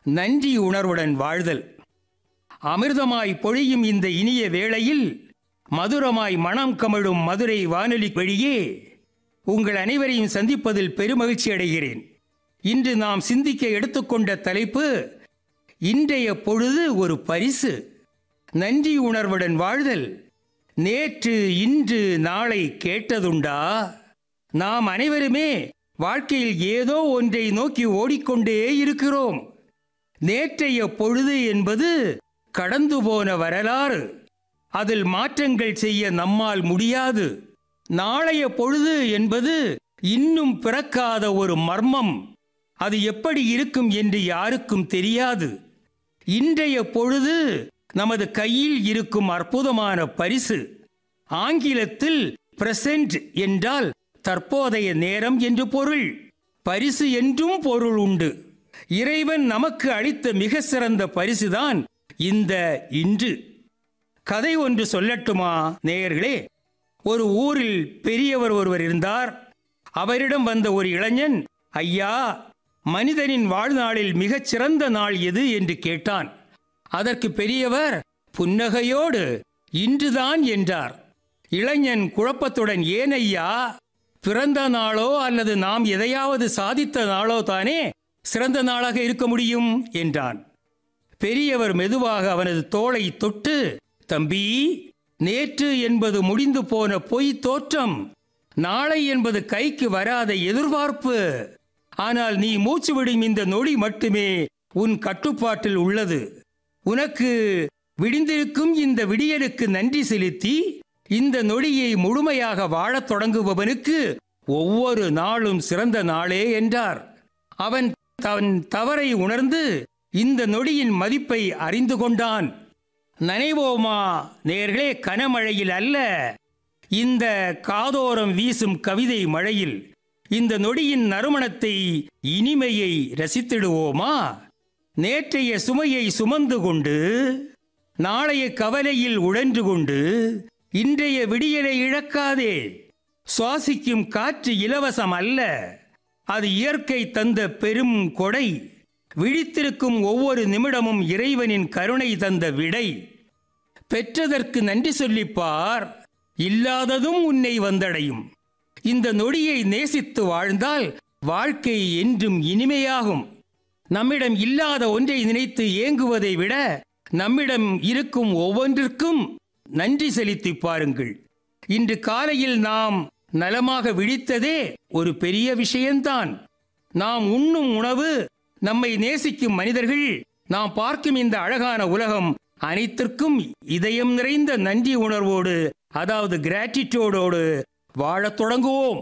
நன்றி உணர்வுடன் வாழ்தல் அமிர்தமாய் பொழியும் இந்த இனிய வேளையில் மதுரமாய் மனம் கமழும் மதுரை வானொலி வழியே உங்கள் அனைவரையும் சந்திப்பதில் பெருமகிழ்ச்சி அடைகிறேன் இன்று நாம் சிந்திக்க எடுத்துக்கொண்ட தலைப்பு இன்றைய பொழுது ஒரு பரிசு நன்றி உணர்வுடன் வாழ்தல் நேற்று இன்று நாளை கேட்டதுண்டா நாம் அனைவருமே வாழ்க்கையில் ஏதோ ஒன்றை நோக்கி ஓடிக்கொண்டே இருக்கிறோம் நேற்றைய பொழுது என்பது கடந்து போன வரலாறு அதில் மாற்றங்கள் செய்ய நம்மால் முடியாது நாளைய பொழுது என்பது இன்னும் பிறக்காத ஒரு மர்மம் அது எப்படி இருக்கும் என்று யாருக்கும் தெரியாது இன்றைய பொழுது நமது கையில் இருக்கும் அற்புதமான பரிசு ஆங்கிலத்தில் பிரசன்ட் என்றால் தற்போதைய நேரம் என்று பொருள் பரிசு என்றும் பொருள் உண்டு இறைவன் நமக்கு அளித்த மிக சிறந்த பரிசுதான் இந்த இன்று கதை ஒன்று சொல்லட்டுமா நேயர்களே ஒரு ஊரில் பெரியவர் ஒருவர் இருந்தார் அவரிடம் வந்த ஒரு இளைஞன் ஐயா மனிதனின் வாழ்நாளில் மிகச் சிறந்த நாள் எது என்று கேட்டான் அதற்கு பெரியவர் புன்னகையோடு இன்றுதான் என்றார் இளைஞன் குழப்பத்துடன் ஏன் ஐயா பிறந்த நாளோ அல்லது நாம் எதையாவது சாதித்த நாளோ தானே சிறந்த நாளாக இருக்க முடியும் என்றான் பெரியவர் மெதுவாக அவனது தோளை தொட்டு தம்பி நேற்று என்பது முடிந்து போன பொய் தோற்றம் நாளை என்பது கைக்கு வராத எதிர்பார்ப்பு ஆனால் நீ மூச்சு விடும் இந்த நொடி மட்டுமே உன் கட்டுப்பாட்டில் உள்ளது உனக்கு விடிந்திருக்கும் இந்த விடியலுக்கு நன்றி செலுத்தி இந்த நொடியை முழுமையாக வாழத் தொடங்குபவனுக்கு ஒவ்வொரு நாளும் சிறந்த நாளே என்றார் அவன் தன் தவறை உணர்ந்து இந்த நொடியின் மதிப்பை அறிந்து கொண்டான் நனைவோமா நேர்களே கனமழையில் அல்ல இந்த காதோரம் வீசும் கவிதை மழையில் இந்த நொடியின் நறுமணத்தை இனிமையை ரசித்திடுவோமா நேற்றைய சுமையை சுமந்து கொண்டு நாளைய கவலையில் உழன்று கொண்டு இன்றைய விடியலை இழக்காதே சுவாசிக்கும் காற்று இலவசம் அல்ல அது இயற்கை தந்த பெரும் கொடை விழித்திருக்கும் ஒவ்வொரு நிமிடமும் இறைவனின் கருணை தந்த விடை பெற்றதற்கு நன்றி சொல்லிப்பார் இல்லாததும் உன்னை வந்தடையும் இந்த நொடியை நேசித்து வாழ்ந்தால் வாழ்க்கை என்றும் இனிமையாகும் நம்மிடம் இல்லாத ஒன்றை நினைத்து ஏங்குவதை விட நம்மிடம் இருக்கும் ஒவ்வொன்றிற்கும் நன்றி செலுத்தி பாருங்கள் இன்று காலையில் நாம் நலமாக விழித்ததே ஒரு பெரிய விஷயம்தான் நாம் உண்ணும் உணவு நம்மை நேசிக்கும் மனிதர்கள் நாம் பார்க்கும் இந்த அழகான உலகம் அனைத்திற்கும் இதயம் நிறைந்த நன்றி உணர்வோடு அதாவது கிராட்டிடியூடோடு வாழத் தொடங்குவோம்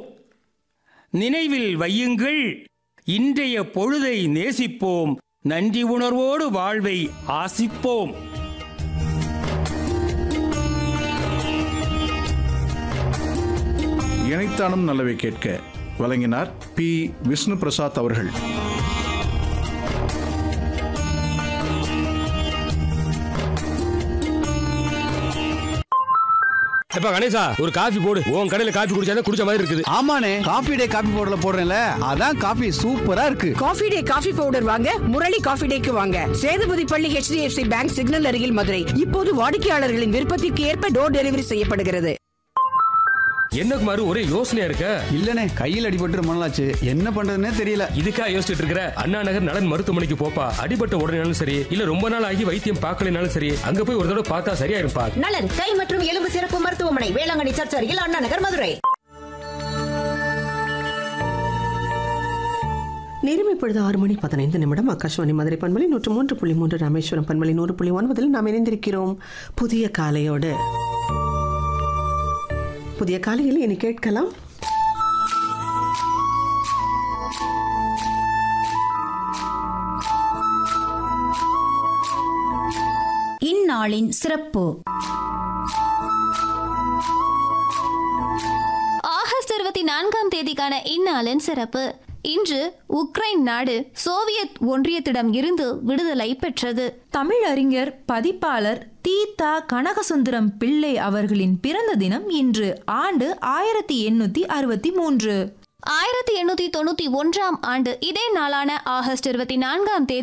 நினைவில் வையுங்கள் இன்றைய பொழுதை நேசிப்போம் நன்றி உணர்வோடு வாழ்வை ஆசிப்போம் இணைத்தானும் நல்லவை கேட்க வழங்கினார் பி விஷ்ணு பிரசாத் அவர்கள் எப்ப கணேசா ஒரு காஃபி போடு உன் கடையில காஃபி குடிச்சாதான் குடிச்ச மாதிரி இருக்குது ஆமாண்ணே காபி டே காபி பவுடர்ல போடுறேன்ல அதான் காபி சூப்பரா இருக்கு காஃபி டே காஃபி பவுடர் வாங்க முரளி காஃபி டேக்கு வாங்க சேதுபதி பள்ளி HDFC பேங்க் சிக்னல் அருகில் மதுரை இப்போது வாடிக்கையாளர்களின் விருப்பத்திற்கு ஏற்ப டோர் டெலிவரி செய்யப்படுகிறது என்ன குமார் ஒரே யோசனையா இருக்க இல்லனே கையில் அடிபட்டு ரொம்ப நாளாச்சு என்ன பண்றதுன்னே தெரியல இதுக்கா யோசிச்சுட்டு இருக்கிற அண்ணா நகர் நலன் மருத்துவமனைக்கு போப்பா அடிபட்ட உடனேனாலும் சரி இல்ல ரொம்ப நாள் ஆகி வைத்தியம் பார்க்கலனாலும் சரி அங்க போய் ஒரு தடவை பார்த்தா சரியா இருப்பா நலன் கை மற்றும் எலும்பு சிறப்பு மருத்துவமனை வேளாங்கண்ணி சர்ச் அருகில் அண்ணா நகர் மதுரை நேரம் இப்பொழுது ஆறு மணி பதினைந்து நிமிடம் ஆகாஷ்வாணி மதுரை பண்பலை நூற்று மூன்று புள்ளி மூன்று ராமேஸ்வரம் பண்பலை நூறு புள்ளி ஒன்பதில் நாம் இணைந்திருக்கிறோம் புதிய காலையோடு புதிய காலையில் இனி கேட்கலாம் இந்நாளின் சிறப்பு ஆகஸ்ட் இருபத்தி நான்காம் தேதிக்கான இந்நாளின் சிறப்பு இன்று உக்ரைன் நாடு சோவியத் ஒன்றியத்திடம் இருந்து விடுதலை பெற்றது தமிழறிஞர் பதிப்பாளர் தீதா கனகசுந்தரம் பிள்ளை அவர்களின் பிறந்த தினம் இன்று ஆண்டு ஆயிரத்தி எண்ணூத்தி அறுபத்தி மூன்று ஆயிரத்தி எண்ணூத்தி தொண்ணூத்தி ஒன்றாம் ஆண்டு இதே நாளான ஆகஸ்ட் இருபத்தி நான்காம் தேதி